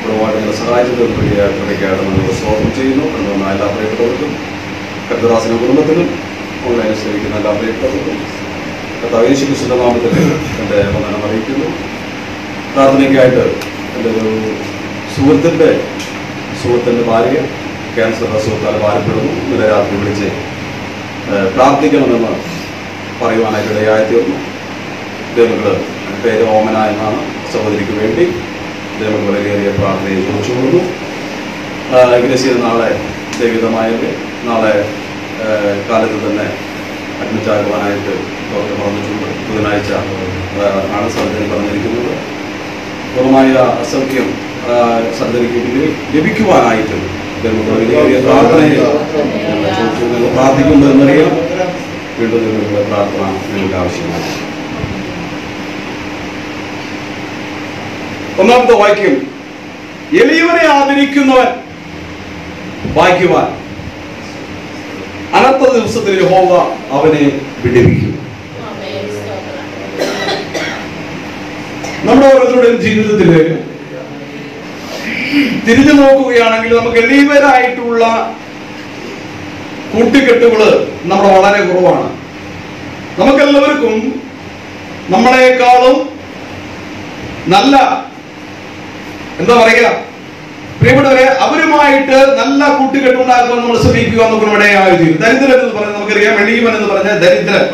ഒരുപാട് നിങ്ങളെ സഹായിച്ചതിന് വലിയ കൃപയ്ക്കായിട്ട് നമ്മൾ സ്വാഗതം ചെയ്യുന്നു എന്നുള്ള എല്ലാ പ്രിയപ്പെട്ടവർക്കും കർത്തദാസിന്റെ കുടുംബത്തിനും ഓൺലൈനിൽ സേവിക്കുന്ന എല്ലാ പ്രിയപ്പെട്ടവർക്കും കർത്താവ് യേശു ക്രിസ്തുവിന്റെ നാമത്തിൽ എൻ്റെ വന്ദനം അറിയിക്കുന്നു പ്രാർത്ഥനയ്ക്കായിട്ട് എൻ്റെ ഒരു സുഹൃത്തിൻ്റെ സുഹൃത്തിൻ്റെ ഭാര്യ ക്യാൻസർ അസുഖത്താൽ ഭാരപ്പെടുന്നു ഇന്നലെ രാത്രി വിളിച്ച് ഏഹ്, പ്രാർത്ഥിക്കണമെന്ന് പറയുവാനായിട്ട് ഇടയായി തീർന്നു ദൈവങ്ങൾ പേര് ഓമന എന്നാണ് സഹോദരിക്ക് വേണ്ടി ദൈവങ്ങൾ വളരെയേറിയ പ്രാർത്ഥനയെ ചോദിച്ചു കൊള്ളുന്നു ഇഗ്നസിയിൽ നാളെ ദൈവികമായത് നാളെ ഏഹ്, കാലത്ത് തന്നെ അഡ്മിറ്റ് ആകുവാനായിട്ട് ഡോക്ടർ പറഞ്ഞിട്ടുണ്ട് ബുധനാഴ്ച ഏഹ്, ആണ് സർജറി പറഞ്ഞിരിക്കുന്നത് പൂർണ്ണമായ അസൗഖ്യം സർജറിക്ക് ലഭിക്കുവാനായിട്ട് ദൈവങ്ങൾ വളരെയേറിയ പ്രാർത്ഥനയെ ഞങ്ങൾ ചോദിച്ചു നിങ്ങൾ പ്രാർത്ഥിക്കുന്നു എന്നറിയാം വീണ്ടും നിങ്ങളുടെ പ്രാർത്ഥന നിങ്ങൾക്ക് ആവശ്യമാണ് ഒന്നാമത്തെ വാക്യം എളിയവനെ ആദരിക്കുന്നവൻ വായിക്കുവാൻ അനർത്ഥ ദിവസത്തിൽ യഹോവ അവനെ വിടുവിക്കും നമ്മുടെ ഓരോരുത്തരുടെയും ജീവിതത്തില് തിരിഞ്ഞു നോക്കുകയാണെങ്കിൽ നമുക്ക് എളിയവരായിട്ടുള്ള കൂട്ടിക്കെട്ടുകള് നമ്മുടെ വളരെ കുറവാണ് നമുക്കെല്ലാവർക്കും നമ്മളെക്കാളും നല്ല എന്താ പറയുക പ്രിയപ്പെട്ടവരെ അവരുമായിട്ട് നല്ല കൂട്ടുകെട്ടുണ്ടാക്കുവാൻ നമ്മൾ ശ്രമിക്കുക എന്നൊക്കെ നമ്മുടെ ആയിരുന്നു ദരിദ്രൻ എന്ന് പറഞ്ഞാൽ നമുക്കറിയാം എളിയവൻ എന്ന് പറഞ്ഞ ദരിദ്രൻ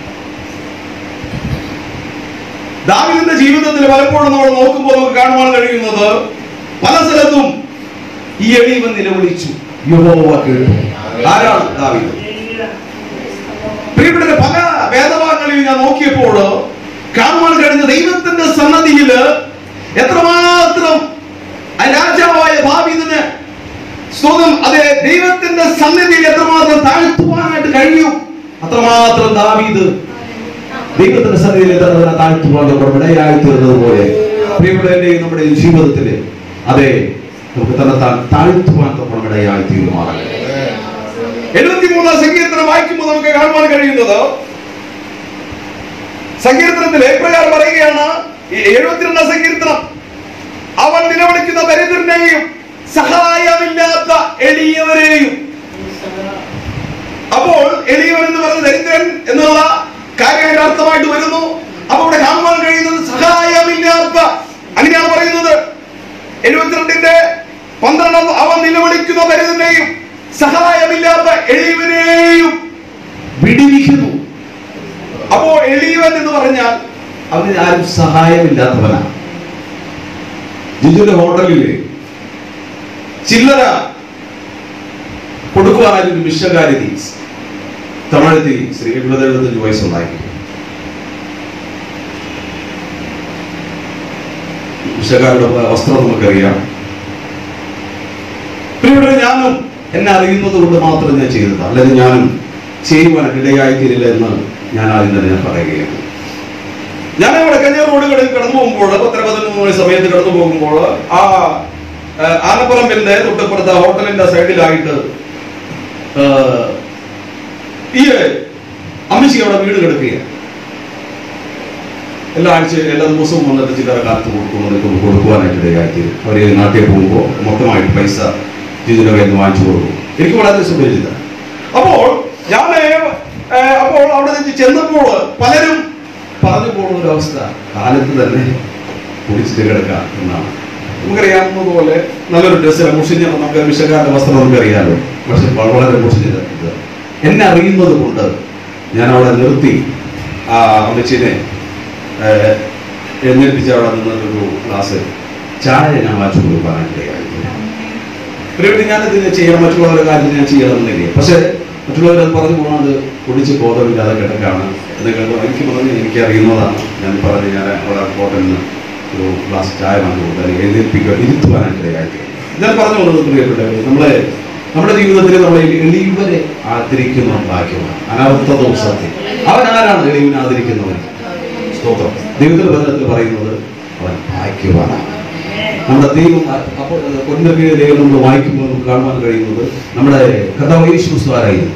ദാവിദിന്റെ ജീവിതത്തിൽ പലപ്പോഴും നമ്മൾ നോക്കുമ്പോൾ നമുക്ക് കാണുവാൻ കഴിയുന്നത് പല സ്ഥലത്തും ഈ എളിയവൻ നിലവിളിച്ചു യഹോവ കേട്ടു ആരാണ് ദാവിദ് പ്രിയപ്പെട്ട പല വേദഭാഗങ്ങളിൽ ഞാൻ നോക്കിയപ്പോൾ കാണുവാൻ കഴിഞ്ഞ ദൈവത്തിന്റെ സന്നദ്ധിയിൽ എത്രമാത്രം ആ രാജാവായ ദാവീദിന് സ്വന്തം അതെ ദൈവത്തിന്റെ സന്നിധിയിൽ എത്രമാത്രം താഴ്ത്തുവാനായിട്ട് കഴിയും അത്രമാത്രം ദാവീദ് ദൈവത്തിന്റെ സന്നിധിയിൽ എത്ര താഴ്ത്തുവാൻ ഇടയായി തീർന്നത് പോലെ പ്രിയപ്പെട്ടവരുടെയും നമ്മുടെ ജീവിതത്തില് അതെ നമുക്ക് തന്നെ താൻ താഴ്ത്തുവാൻ നമ്മൾ ഇടയായി തീരുമാറട്ടെ എഴുപത്തിമൂന്നാം സങ്കീർത്തനം വായിക്കുമ്പോൾ നമുക്ക് കാണുവാൻ കഴിയുന്നത് സങ്കീർത്തനത്തിൽ എപ്രകാരം പറയുകയാണ് ഈ എഴുപത്തിരണ്ടാം സങ്കീർത്തനം അവൻ നിലവിളിക്കുന്ന ദരിദ്രനെയും സഹായമില്ലാത്ത എളിയവരെയും അപ്പോൾ എളിയവൻ എന്ന് പറഞ്ഞ ദരിദ്രൻ എന്നുള്ള കാര്യം അർത്ഥമായിട്ട് വരുന്നു അപ്പൊ ഇവിടെ കാണുവാൻ കഴിയുന്നത് സഹായമില്ലാത്ത അങ്ങനെയാണ് പറയുന്നത് എഴുപത്തിരണ്ടിന്റെ പന്ത്രണ്ടാം അവൻ നിലവിളിക്കുന്ന ദരിദ്രനെയും സഹായമില്ലാത്ത എളിയവനെയും വിടിവിക്കുന്നു അപ്പോ എളിയവൻ എന്ന് പറഞ്ഞാൽ അവന് ആരും സഹായമില്ലാത്തവനാണ് ജിജുന്റെ ഹോട്ടലില് ചില്ലറ കൊടുക്കുവാനായിട്ട് ഒരു മിഷകാരി തമിഴത്തിൽ ശ്രീ എഴുപത് എഴുപത്തഞ്ച് വയസ്സുണ്ടാക്കി മിഷകാരുടെ വസ്ത്രം നമുക്കറിയാം പ്രിയപ്പെട്ട ഞാനും എന്നെ അറിയുന്നത് കൊണ്ട് മാത്രം ഞാൻ ചെയ്തത് അല്ലെങ്കിൽ ഞാനും ചെയ്യുവാൻ ഇടയായി തീരില്ല എന്ന് ഞാൻ ആദ്യം തന്നെ ഞാൻ പറയുകയാണ് ഞാൻ അവിടെ കഞ്ഞാർ റോഡുകളിൽ കടന്നു പോകുമ്പോൾ പത്തര പതിനൊന്ന് മണി സമയത്ത് കടന്നു പോകുമ്പോൾ ആ ആ, ആനപ്പറമ്പിന്റെ തൊട്ടപ്പുറത്തെ ഹോട്ടലിന്റെ സൈഡിലായിട്ട് ആ, ഈ അമ്മച്ചി അവിടെ വീട് കിടക്കുകയാണ് എല്ലാ ആഴ്ചയും എല്ലാ ദിവസവും വന്നിട്ട് ചില്ലറ കാലത്ത് കൊടുക്കുന്നത് കൊടുക്കുവാനായിട്ട് ഇടയാക്കി അവർ നാട്ടിൽ പോകുമ്പോൾ മൊത്തമായിട്ട് പൈസ ജിജിയുടെ കയ്യിൽ നിന്ന് വാങ്ങിച്ചു കൊടുക്കും എനിക്ക് വളരെ സുപരിചിത അപ്പോൾ ഞാൻ അപ്പോൾ അവിടെ നിന്ന് ചെന്നപ്പോൾ പലരും പറഞ്ഞു പോകുന്ന ഒരു അവസ്ഥ കാലത്ത് തന്നെ കുടിച്ചിട്ട് കിടക്കാം എന്നാണ് നമുക്കറിയാവുന്നത് പോലെ നല്ലൊരു ഡ്രസ്സിലെ മുഷിഞ്ഞ നമുക്ക് വിഷക്കാരുടെ വസ്ത്രം നമുക്കറിയാമല്ലോ പക്ഷെ വളരെ മുഷിഞ്ഞത് ഇത് എന്നെ അറിയുന്നത് കൊണ്ട് ഞാൻ അവിടെ നിർത്തി ആ അമ്മച്ചിനെ ഏഹ്, എഴുന്നേൽപ്പിച്ച് അവിടെ നിന്നൊരു ഗ്ലാസ് ചായ ഞാൻ വാങ്ങിച്ചു കൊടുക്കാനായിട്ടിടയായി പ്രിയപ്പെട്ട ഞാൻ ഇതിന് ചെയ്യണം മറ്റുള്ളവരുടെ കാര്യം ഞാൻ ചെയ്യണമെന്നില്ല പക്ഷെ മറ്റുള്ളവർ അത് പറഞ്ഞു പോകാണ്ട് കുടിച്ച് ബോധമില്ലാതെ കിടക്കാണ് എന്ന് കേൾക്കുമ്പോൾ എനിക്ക് പറഞ്ഞ് എനിക്ക് അറിയുന്നതാണ് ഞാൻ പറഞ്ഞ് ഞാൻ അവിടെ ഹോട്ടലിൽ നിന്ന് ഒരു ഗ്ലാസ് ചായ വാങ്ങി കൊടുത്ത് അല്ലെങ്കിൽ എഴുന്നേൽപ്പിക്കുക ഇരുത്തുവാനായിട്ടിടയായി ഞാൻ പറഞ്ഞു കൊണ്ടത് പ്രിയപ്പെട്ടവരെ നമ്മളെ നമ്മുടെ ജീവിതത്തിൽ നമ്മളെ എളിയവരെ ആദരിക്കുന്ന ഭാഗ്യമാണ് അനർത്ഥ ദിവസത്തിൽ അവൻ ആരാണ് എളിയവനെ ആദരിക്കുന്നവൻ സ്തോത്രം ദൈവത്തിന്റെ വചനത്തിൽ പറയുന്നത് അവൻ ഭാഗ്യവാനാണ് നമ്മുടെ ദൈവം അപ്പോൾ കൊണ്ടൊക്കെ ദൈവം നമ്മൾ വായിക്കുമ്പോൾ നമുക്ക് കാണുവാൻ കഴിയുന്നത് നമ്മുടെ കഥാവൈശ്വസ്വാരായിരുന്നു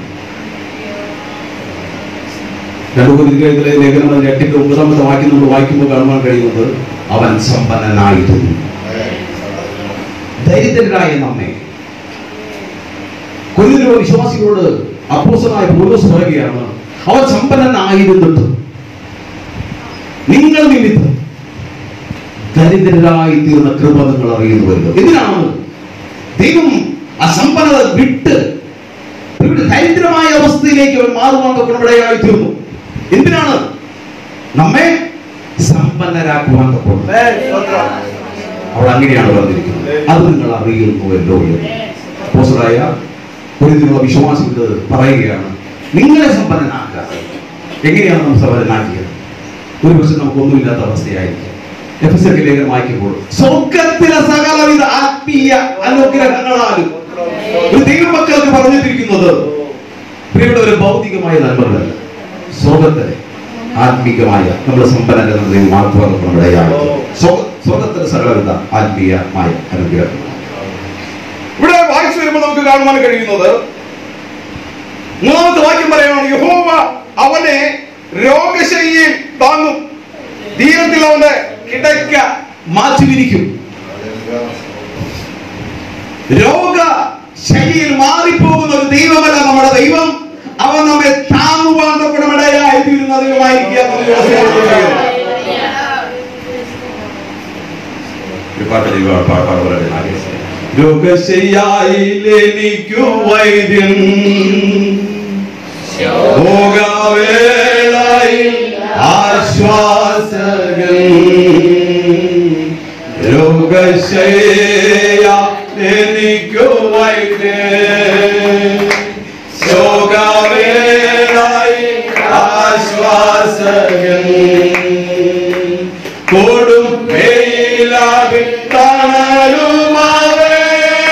രണ്ടു കുതിരകളിലെ ലേഖനം എട്ടിന്റെ ഒമ്പതാമത്തെ വാക്യം നമ്മൾ വായിക്കുമ്പോൾ കാണുവാൻ കഴിയുന്നത് അവൻ സമ്പന്നനായിരുന്നു ദരിദ്രരായ നമ്മെ കൊല്ലുന്ന വിശ്വാസികളോട് അപ്പോസനായ പൗലോസ് പറയുകയാണ് അവൻ സമ്പന്നനായിരുന്നിട്ട് നിങ്ങൾ നിമിത്തം ദരിദ്രരായി തീർന്ന കൃപ നിങ്ങൾ അറിയുന്നുവല്ലോ എന്തിനാണ് ദൈവം ആ സമ്പന്നത വിട്ട് ഇവിടെ ദരിദ്രമായ അവസ്ഥയിലേക്ക് അവൻ മാറുവാൻ തക്കണമിടയായി തീർന്നു എന്തിനാണ് നമ്മെ സമ്പന്നരാക്കുവാൻ തക്കണം അവൾ അങ്ങനെയാണ് പറഞ്ഞിരിക്കുന്നത് അത് നിങ്ങൾ അറിയുന്നുവല്ലോ എന്ന് അപ്പോസ്തലനായ കൊരിന്തിലുള്ള വിശ്വാസികൾ പറയുകയാണ് നിങ്ങളെ സമ്പന്നനാക്കുക എങ്ങനെയാണ് നമ്മൾ സമ്പന്നനാക്കിയത് ഒരു പക്ഷെ നമുക്കൊന്നുമില്ലാത്ത അവസ്ഥയായിരിക്കും എഫ് എസ് ലേഖനം വായിക്കുമ്പോൾ സ്വർഗത്തിലെ സകലവിധ ആത്മീയ അനുഗ്രഹങ്ങളാലും ഒരു ദൈവമക്കൾക്ക് പറഞ്ഞിരിക്കുന്നത് പ്രിയയുടെ ഒരു ഭൗതികമായ നന്മകളല്ല സ്വർഗത്തിലെ ആത്മീകമായ നമ്മുടെ സമ്പന്നത ദൈവം മാറ്റുവാൻ നമ്മുടെ സ്വർഗത്തിലെ സകലവിധ ആത്മീയമായ അനുഗ്രഹങ്ങൾ ഇവിടെ വായിച്ചു വരുമ്പോൾ നമുക്ക് കാണുവാൻ കഴിയുന്നത് മൂന്നാമത്തെ വാക്യം പറയുകയാണ് യഹോവ അവനെ രോഗശയ്യയിൽ താങ്ങും ധീരത്തിൽ അവന്റെ കിടക്ക മാറ്റിവിരിക്കും രോഗ ശൈലിയിൽ മാറിപ്പോകുന്ന ഒരു ദൈവമല്ല നമ്മുടെ ദൈവം അവൻ നമ്മെ താങ്ങുവാൻ തക്കണമിടയായി തീരുന്ന ദൈവമായിരിക്കുക എന്ന് ദൈവം പറയുന്നു. ഒരു പാട്ട് ദൈവം പാ- പാട്ട് പറയട്ടെ ഞാൻ ആഗ്രഹിക്കുന്നു. രോഗശയ്യായിലെനിക്കു വൈദ്യൻ ഭോഗവേളയിൽ ആശ്വാസകൻ രോഗശയ്യ എനിക്കു വൈദ്യൻ ശോകവേളയിൽ ആശ്വാസകൻ കൊടും വെയിലാവിൽ തണലുമാവേ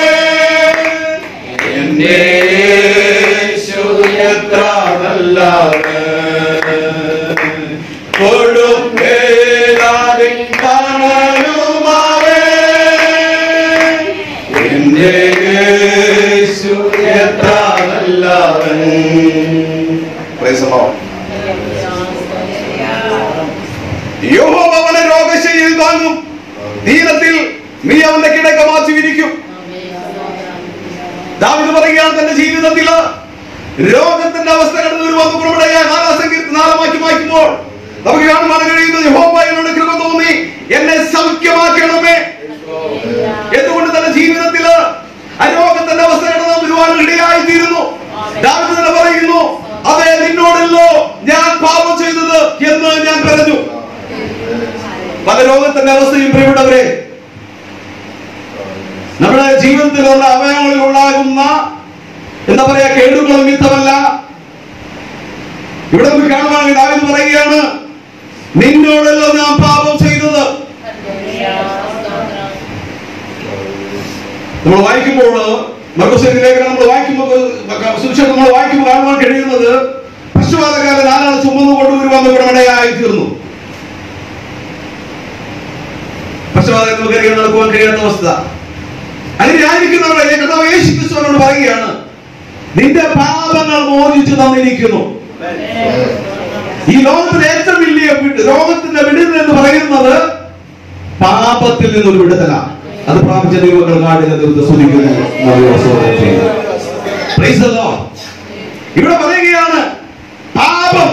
എന്റെ യേശു എത്ര നല്ലവൻ. കൊടും വേലാവിൻ തണലുമാവേ. എന്റെ യേശു എത്ര നല്ലവൻ. Praise the Lord. യഹോവ അവനെ രോഗശയ്യയിൽ താങ്ങും ധീരത്തിൽ നീ അവന്റെ കിടക്ക മാറ്റി വിരിക്കും ദാവിദ് പറയുകയാണ് തന്റെ ജീവിതത്തിൽ രോഗത്തിന്റെ അവസ്ഥ കടന്നു വരുവാൻ പുറപ്പെടുക നാലാം സങ്കീർത്തനം നാലാം വാക്യം വായിക്കുമ്പോൾ നമുക്ക് കാണുവാൻ കഴിയുന്നത് യഹോവ എന്നോട് കൃപ തോന്നി എന്നെ സൗഖ്യമാക്കണമേ എന്തുകൊണ്ട് തന്റെ ജീവിതത്തിൽ ആ രോഗത്തിന്റെ അവസ്ഥ കടന്നു വരുവാൻ ഇടയായി തീരുന്നു ദാവിദ് തന്നെ പറയുന്നു അതെ നിന്നോടല്ലോ ഞാൻ പാപം ചെയ്തത് എന്ന് ഞാൻ പറഞ്ഞു പല രോഗത്തിന്റെ അവസ്ഥയും പ്രിയപ്പെട്ടവരെ നമ്മുടെ ജീവിതത്തിലുള്ള അവയവങ്ങളിൽ ഉണ്ടാകുന്ന എന്താ പറയാ കേടുകളും മിത്തമല്ല ഇവിടെ നമുക്ക് കാണുവാൻ ദാവീദ് പറയുകയാണ് നിന്നോടല്ലോ ഞാൻ പാപം ചെയ്തത് നമ്മൾ വായിക്കുമ്പോൾ മർക്കോസിലേക്ക് നമ്മൾ വായിക്കുമ്പോൾ സുവിശേഷം നമ്മൾ വായിക്കുമ്പോൾ കാണുവാൻ കഴിയുന്നത് പശുപാതകാരൻ ആരാണ് ചുമന്നു കൊണ്ടുവരുവാൻ ഇവിടെ ഇടയായി തീർന്നു പശുപാതകൻ നമുക്ക് അറിയാൻ നടക്കുവാൻ കഴിയാത്ത അവസ്ഥ അങ്ങനെ ആയിരിക്കുന്നവരെ കർത്താവ് യേശു ക്രിസ്തുവിനോട് പറയുകയാണ് നിന്റെ പാപങ്ങൾ മോചിച്ചു തന്നിരിക്കുന്നു ഈ ലോകത്തിലെ ഏറ്റവും വലിയ വിട്- രോഗത്തിന്റെ വിടുതൽ എന്ന് പറയുന്നത് പാപത്തിൽ നിന്നൊരു വിടുതലാണ് അത് പ്രാപിച്ച ദൈവങ്ങൾ നാടിനെ ദൈവത്തെ സ്തുതിക്കുന്നു നന്ദിയോടെ സ്തോത്രം ചെയ്യുന്നു. Praise the Lord. ഇവിടെ പറയുകയാണ് പാപം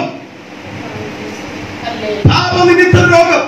പാപനിമിത്തം രോഗം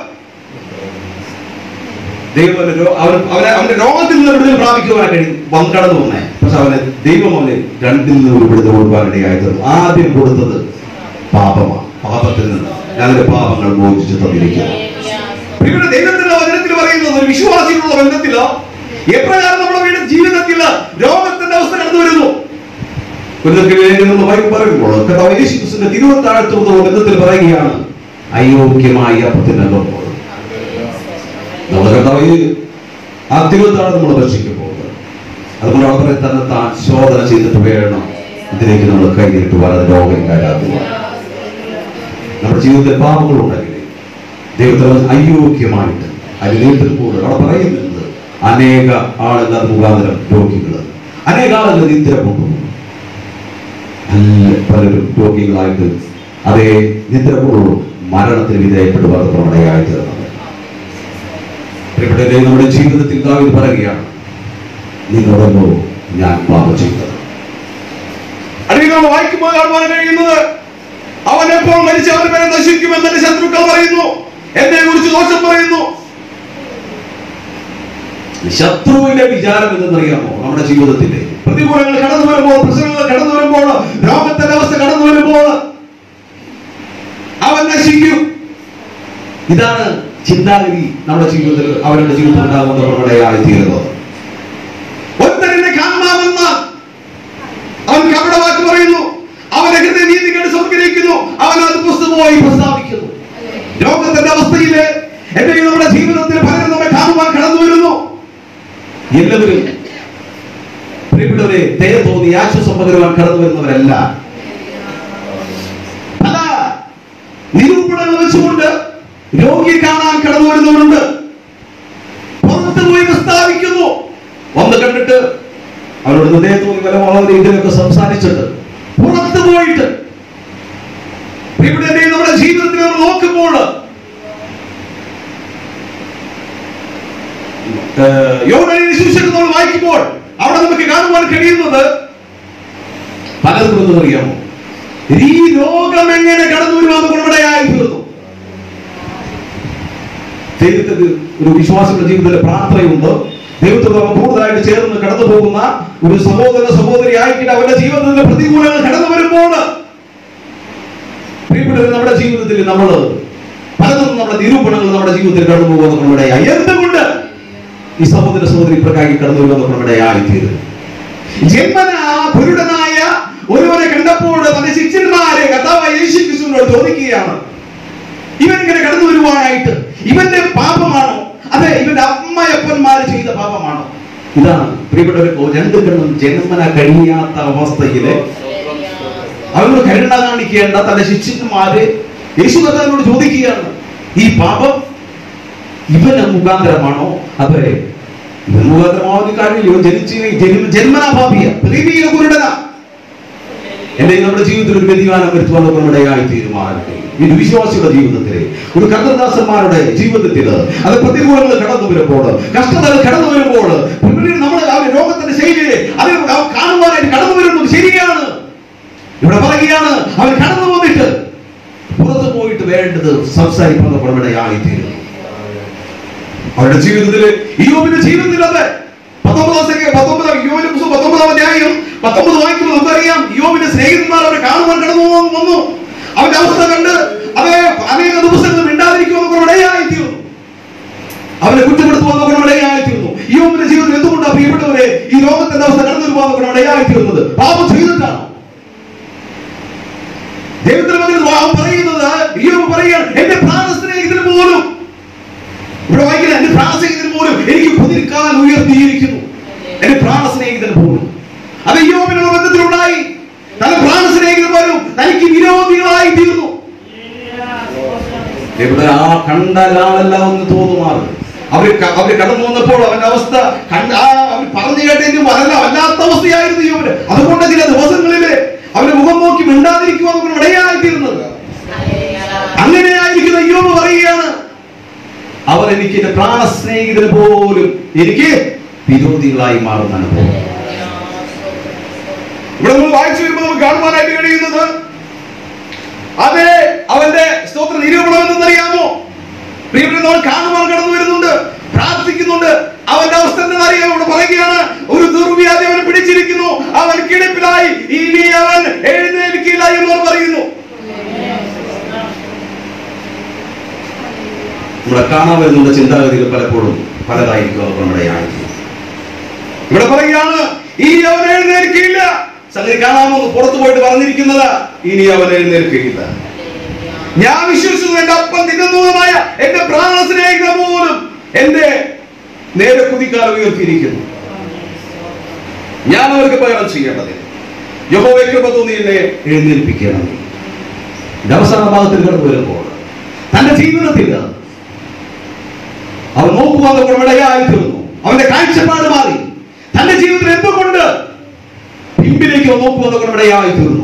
ദൈവം അവന് രോ- അവൻ- അവനെ അവന്റെ രോഗത്തിൽ നിന്ന് വിടുതൽ പ്രാപിക്കുവാൻ കഴിയും വന്ന് കടന്നു വന്നേ പക്ഷെ അവന് ദൈവം അവന് രണ്ടിൽ നിന്ന് ഒരു വിടുതൽ കൊടുക്കാനിടയായി തീർന്നു ആദ്യം കൊടുത്തത് പാപമാണ് പാപത്തിൽ നിന്ന് ഞങ്ങളുടെ പാപങ്ങൾ മോചിച്ചു തന്നിരിക്കുന്നു ഇവിടെ ദൈവത്തിന്റെ വചനത്തിൽ പറയുന്നത് ഒരു വിശ്വാസികളുള്ള ബന്ധത്തിലോ എപ്രകാരം നമ്മുടെ വീട് ജീവിതത്തിൽ രോഗത്തിന്റെ അവസ്ഥ കടന്നു വരുന്നു കുരുന്നൊക്കെ വേണ്ടി നമ്മൾ ബൈബിൾ പറയുമ്പോൾ കർത്താവ് യേശു ക്രിസ്തുവിന്റെ തിരുവത്താഴത്തുള്ള ബന്ധത്തിൽ പറയുകയാണ് അയോഗ്യമായ അപ്പത്തിന്റെ ലോകം നമ്മുടെ കർത്താവ് ആ തിരുവത്താണ് നമ്മൾ ഭക്ഷിക്കുമ്പോൾ അതുകൊണ്ട് അവരെ തന്നെ താൻ ശോധന ചെയ്തിട്ട് വേണം ഇതിലേക്ക് നമ്മൾ കൈയിട്ട് വളരെ രോഗം കയറാതുവാൻ നമ്മുടെ ജീവിതത്തിൽ പാപങ്ങളുണ്ടെങ്കിൽ ദൈവത്തിന് അയോഗ്യമായിട്ട് അതിനേറ്റൽ കൂടുതൽ അവിടെ പറയുന്നുണ്ട് അനേക ആളുകൾ അത് മുഖാന്തരം രോഗികൾ അനേക ആളുകൾ നിദ്ര കൊണ്ടുപോകും നല്ല പലരും രോഗികളായിട്ട് അതേ നിദ്ര കൊണ്ടു മരണത്തിന് വിധേയപ്പെടുവാൻ പ്രവണതയായി തീർന്നത് പ്രിയപ്പെട്ടവരെ നമ്മുടെ ജീവിതത്തിൽ ദാവീദ് പറയുകയാണ് നിങ്ങളല്ലോ ഞാൻ പാപം ചെയ്തത് അല്ലെങ്കിൽ നമ്മൾ വായിക്കുമ്പോൾ കാണുവാൻ കഴിയുന്നത് അവൻ എപ്പോൾ മരിച്ച അവന്റെ പേരെ നശിക്കുമെന്ന് എന്റെ ശത്രുക്കൾ പറയുന്നു എന്നെ കുറിച്ച് ദോഷം പറയുന്നു ശത്രുവിന്റെ വിചാരം എന്തെന്നറിയാമോ നമ്മുടെ ജീവിതത്തിന്റെ പ്രതികൂലങ്ങൾ കടന്നു വരുമ്പോൾ പ്രശ്നങ്ങൾ കടന്നു വരുമ്പോൾ രോഗത്തിന്റെ അവസ്ഥ കടന്നു വരുമ്പോൾ അവൻ നശിക്കും ഇതാണ് ചിന്താഗതി നമ്മുടെ ജീവിതത്തിൽ അവരുടെ ജീവിതത്തിൽ ഉണ്ടാകുന്ന പ്രവണതയായി തീരുന്നത് ഒരുത്തനെ കാണാമെന്ന അവൻ കപടവാക്ക് പറയുന്നു അവൻ ഹൃദയ നീതി കേട്ട് സംഗ്രഹിക്കുന്നു അവൻ അത് പുസ്തകമായി പ്രസ്താവിക്കുന്നു ലോകത്തിന്റെ അവസ്ഥയില് എന്റെ ഈ നമ്മുടെ ജീവിതത്തിൽ പലരും നമ്മെ കാണുവാൻ കടന്നു വരുന്നു എല്ലാവരും പ്രിയപ്പെട്ടവരെ ദയ തോന്നി ആശ്വാസം പകരുവാൻ കടന്നു വരുന്നവരല്ല പല നിരൂപണങ്ങൾ വെച്ചുകൊണ്ട് രോഗിയെ കാണാൻ കടന്നു വരുന്നവരുണ്ട് പുറത്ത് പോയി പ്രസ്താവിക്കുന്നു വന്ന് കണ്ടിട്ട് അവരോട് ഹൃദയ തോന്നി പല രീതിയിലൊക്കെ സംസാരിച്ചിട്ട് പുറത്ത് പോയിട്ട് ഇവിടെ നമ്മുടെ ജീവിതത്തിൽ നമ്മൾ നോക്കുമ്പോൾ യോഹന്നാനിന്റെ സുവിശേഷം നമ്മൾ വായിക്കുമ്പോൾ അവിടെ നമുക്ക് കാണുവാൻ കഴിയുന്നത് പലർക്കും എന്തെന്നറിയാമോ ഈ രോഗം എങ്ങനെ കടന്നു വരുവാന്ന് ഗുണമടയായി തീർന്നു ദൈവത്തിന് ഒരു വിശ്വാസികളുടെ ജീവിതത്തിൽ പ്രാർത്ഥനയുണ്ട് ദൈവത്തോടൊപ്പം കൂടുതലായിട്ട് ചേർന്ന് കടന്നു പോകുന്ന ഒരു സഹോദര സഹോദരി ആയിക്കിട്ട് അവരുടെ ജീവിതത്തിൽ പ്രതികൂലങ്ങൾ കടന്നു വരുമ്പോൾ പ്രിയപ്പെട്ടവർ നമ്മുടെ ജീവിതത്തിൽ നമ്മൾ പലതും നമ്മുടെ നിരൂപണങ്ങൾ നമ്മുടെ ജീവിതത്തിൽ കടന്നു പോകുന്ന നമ്മുടെ എന്തുകൊണ്ട് ഈ സഹോദര സഹോദരി പ്രകാരം കടന്നു വരുന്ന നമ്മുടെ ആയിത്തീരുന്നു ജന്മന കുരുടനായ ഒരുവനെ കണ്ടപ്പോൾ തന്റെ ശിഷ്യന്മാരെ കഥാവായ യേശു ക്രിസ്തുവിനോട് ചോദിക്കുകയാണ് ഇവൻ ഇങ്ങനെ കടന്നു വരുവാനായിട്ട് ഇവന്റെ പാപമാണോ അതെ ഇവന്റെ അമ്മയപ്പന്മാർ ചെയ്ത പാപമാണോ ഇതാണ് പ്രിയപ്പെട്ടവരെ രണ്ടു കണ്ണും ജന്മന കഴിയാത്ത അവസ്ഥയില് അവരോട് കരുണ കാണിക്കേണ്ട തന്റെ ശിഷ്യന്മാര് യേശു കർത്താവിനോട് ചോദിക്കുകയാണ് ഈ പാപം ഇവന് മുഖാന്തരമാണോ അതെ ഇവൻ മുഖാന്തരമാവുന്ന കാര്യമില്ല ഇവൻ ജനിച്ച് ജന്മനാ ഭാവിയ പ്രീതിയിലെ കുരുടന എന്റെ നമ്മുടെ ജീവിതത്തിൽ ഒരു വ്യതിയാനം വരുത്തുവാൻ നമ്മുടെ ആയി തീരുമാനട്ടെ ഇത് വിശ്വാസിയുടെ ജീവിതത്തിൽ ഒരു കർത്തദാസന്മാരുടെ ജീവിതത്തിൽ അത് പ്രതികൂലങ്ങൾ കടന്നു വരുമ്പോൾ കഷ്ടതകൾ കടന്നു വരുമ്പോൾ പിന്നീട് നമ്മൾ ആ ഒരു രോഗത്തിന്റെ ശൈലിയെ അത് കാണുവാനായിട്ട് കടന്നു വരുന്നത് ശരിയാണ് ഇവിടെ പറയുകയാണ് അവൻ കടന്നു വന്നിട്ട് പുറത്തു പോയിട്ട് വേണ്ടത് സംസാരിക്കുന്ന നമ്മുടെ ആയി തീരുന്നു അവരുടെ ജീവിതത്തിൽ യോബിന്റെ ജീവിതത്തിൽ അത് പത്തൊമ്പതാം സംഖ്യ പത്തൊമ്പതാം യോബിന്റെ പുസ്തകം പത്തൊമ്പതാം അധ്യായം പത്തൊമ്പത് വായിക്കുമ്പോൾ നമുക്കറിയാം യോബിന്റെ സ്നേഹിതന്മാർ അവരെ കാണുവാൻ കടന്നു വന്നു- വന്നു അവന്റെ അവസ്ഥ കണ്ട് അവരെ അനേക ദിവസങ്ങൾ മിണ്ടാതിരിക്കുമെന്ന് ഇടയായി തീർന്നു അവനെ കുറ്റപ്പെടുത്തുവാൻ ഇടയായി തീർന്നു യോബിന്റെ ജീവിതത്തിൽ എന്തുകൊണ്ടാണ് പ്രിയപ്പെട്ടവരെ ഈ ലോകത്തിന്റെ അവസ്ഥ കടന്നു വരുവാൻ ഇടയായി തീർന്നത് പാപം ചെയ്തിട്ടാണ് ദൈവത്തിന് മകൻ അവൻ പറയുന്നത് യോബ് പറയുകയാണ് എന്റെ പ്രാണസ്നേഹിതന് പോലും ഇവിടെ വായിക്കുന്നത് എന്റെ പ്രാണസ്നേഹിതൻ പോലും എനിക്ക് കുതിരിക്കാൻ ഉയർത്തിയിരിക്കുന്നു എന്റെ പ്രാണസ്നേഹിതൻ പോലും അത് യോബിനുള്ള ബന്ധത്തിലുണ്ടായി തന്റെ പ്രാണസ്നേഹിതന്മാരും തനിക്ക് വിരോധികളായി തീർന്നു ഇവിടെ ആ കണ്ടാലാളെല്ലാം ഒന്ന് തോന്നുമാറ് അവര് ക- അവര് കടന്നു വന്നപ്പോൾ അവന്റെ അവസ്ഥ കണ്ട ആ അവർ പറഞ്ഞു കേട്ടെങ്കിലും അതല്ല വല്ലാത്ത അവസ്ഥയായിരുന്നു യോബിന് അതുകൊണ്ട് ചില ദിവസങ്ങളില് അവന്റെ മുഖം നോക്കി മിണ്ടാതിരിക്കുവാൻ ഇടയായിത്തീരുന്നത് അങ്ങനെയായിരിക്കുന്ന യോബ് പറയുകയാണ് അവർ എനിക്ക് എന്റെ പ്രാണസ്നേഹിതന് പോലും എനിക്ക് വിരോധികളായി മാറുന്ന അനുഭവം ഇവിടെ നമ്മൾ വായിച്ചു വരുമ്പോൾ നമുക്ക് കാണുവാനായിട്ട് കഴിയുന്നത് അതെ അവന്റെ സ്തോത്ര നിരൂപണം എന്തെന്നറിയാമോ പ്രിയപ്പെട്ട നമ്മൾ കാണുവാൻ കടന്നു വരുന്നുണ്ട് പ്രാർത്ഥിക്കുന്നുണ്ട് അവന്റെ അവസ്ഥ എന്തെന്നറിയാം ഇവിടെ പറയുകയാണ് ഒരു ദുർവ്യാധി അവനെ പിടിച്ചിരിക്കുന്നു അവൻ കിടപ്പിലായി ഇനി അവൻ എഴുന്നേൽക്കില്ല എന്നവർ പറയുന്നു നമ്മളെ കാണാൻ വരുന്ന ചിന്താഗതികൾ പലപ്പോഴും പലതായിരിക്കും അവർ നമ്മുടെ ആയിരിക്കും ഇവിടെ പറയുകയാണ് ഇനി അവൻ എഴുന്നേൽക്കില്ല സംഗതി കാണാമോ പുറത്തു പോയിട്ട് പറഞ്ഞിരിക്കുന്നത് ഇനി അവൻ എഴുന്നേൽക്കില്ല ഞാൻ വിശ്വസിക്കുന്നു എന്റെ അപ്പം തിന്നുന്നതുമായ എന്റെ പ്രാണസ്നേഹിത പോലും എന്റെ നേരെ കുതിക്കാൽ ഉയർത്തിയിരിക്കുന്നു ഞാൻ അവർക്ക് പകരം ചെയ്യേണ്ടത് യഹോവയെ കൃപ തോന്നി എന്നെ എഴുന്നേൽപ്പിക്കണം ഇത് അവസാന ഭാഗത്തിൽ കടന്നു വരുമ്പോൾ തന്റെ ജീവിതത്തിൽ അവൻ നോക്കുവാൻ ഇടയായി തീർന്നു അവന്റെ കാഴ്ചപ്പാട് മാറി തന്റെ ജീവിതത്തിൽ എന്തുകൊണ്ട് പിമ്പിലേക്ക് അവൻ നോക്കുവാൻ ഇടയായി തീർന്നു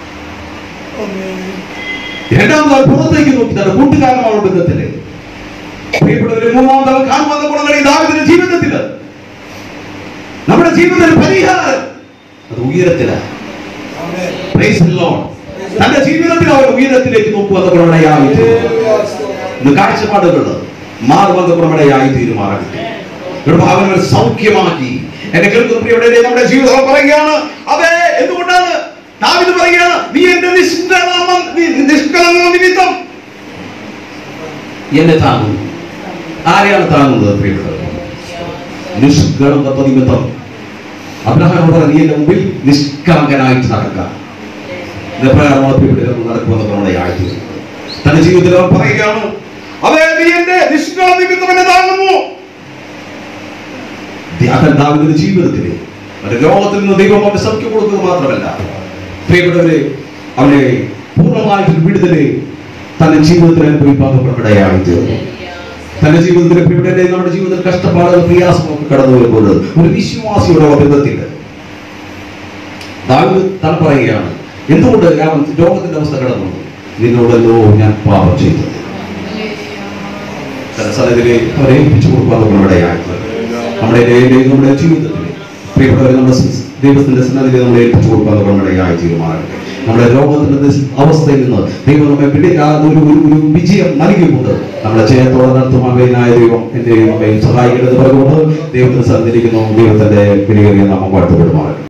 രണ്ടാമത് അവൻ പുറത്തേക്ക് നോക്കി തന്റെ കൂട്ടുകാരനോട് ബന്ധത്തില് പ്രിയപ്പെട്ടവര് മൂന്നാമത് അവൻ കാണുവാൻ ഗുണങ്ങൾ ദാവിദിന്റെ ജീവിതത്തിൽ നമ്മുടെ ജീവിതത്തിൽ പരിഹാരം അത് ഉയരത്തിലാണ് Praise the Lord. തന്റെ ജീവിതത്തിൽ അവൻ ഉയരത്തിലേക്ക് നോക്കുവാൻ പ്രവണയായി ഇന്ന് കാഴ്ചപ്പാടുകൾ മാറുവാൻ പ്രവണയായി തീരുമാറട്ടെ ഇവിടെ അവനെ സൗഖ്യമാക്കി എന്നെ കേൾക്കുന്ന പ്രിയയുടെ നമ്മുടെ ജീവിതം പറയുകയാണ് അതെ എന്തുകൊണ്ടാണ് ദാവീദ് പറയുകയാണ് നീ എന്റെ നിഷ്കളമ നി- നിഷ്കളങ്ക നിമിത്തം എന്നെ താങ്ങുന്നു ആരെയാണ് താങ്ങുന്നത് പ്രിയപ്പെട്ടത് നിഷ്കളങ്കത്വ നിമിത്തം അബ്രഹാം പറഞ്ഞു നീ എന്റെ മുമ്പിൽ നിഷ്കളങ്കനായിട്ട് നടക്കാം ഇതപ്രകാരമാണ് പ്രിയപ്പെട്ടവർ നടക്കുമെന്ന് പ്രവണയായി തന്റെ ജീവിതത്തിൽ അവർ പറയുകയാണ് അതെ നീ എന്റെ നിഷ്കള നിമിത്തം എന്നെ താങ്ങുന്നു ധ്യാനം ദാവിദിന്റെ ജീവിതത്തിൽ അവന്റെ ലോകത്തിൽ നിന്ന് ദൈവം അവന് സൗഖ്യം കൊടുക്കുക മാത്രമല്ല പ്രിയപ്പെട്ടവരെ അവനെ പൂർണ്ണമായിട്ട് വിടുതല് തന്റെ ജീവിതത്തിൽ അനുഭവിക്കാൻ പ്രകടയായി തീർന്നു തന്റെ ജീവിതത്തിൽ പ്രിയപ്പെട്ടവരെ നമ്മുടെ ജീവിതത്തിൽ കഷ്ടപ്പാടുകൾ പ്രയാസമൊക്കെ കടന്നു വരുമ്പോൾ ഒരു വിശ്വാസിയുടെ ബന്ധത്തിൽ ദാവിദ് താൻ പറയുകയാണ് എന്തുകൊണ്ട് അവൻ രോഗത്തിന്റെ അവസ്ഥ കടന്നു നിന്നോടല്ലോ ഞാൻ പാപം ചെയ്തത് തന്റെ സ്ഥലത്തിലെ അവരെ ഏൽപ്പിച്ചു കൊടുക്കാൻ പ്രകടയായി നമ്മുടെ ദൈവം നമ്മുടെ ജീവിതത്തിൽ പ്രിയപ്പെട്ടവരെ നമ്മുടെ സ് ദൈവത്തിന്റെ സന്നദ്ധയിൽ നമ്മളെ ഏൽപ്പിച്ചു കൊടുക്കാൻ പ്രകടയായി തീരുമാനട്ടെ നമ്മുടെ രോഗത്തിന്റെ ദശ- അവസ്ഥയിൽ നിന്ന് ദൈവം നമ്മെ പിടിക്കാതെ ഒരു ഒരു ഒരു വിജയം നൽകിക്കൊണ്ട് നമ്മളെ ജയത്തോടെ നടത്തുമാനായ ദൈവം എന്റെയും അമ്മയും സഹായിക്കുന്നത് പറഞ്ഞുകൊണ്ട് ദൈവത്തിന് സന്നിധിക്കുന്നു ദൈവത്തിന്റെ വിലയേറിയ നാമം വാഴ്ത്തപ്പെടുമാറും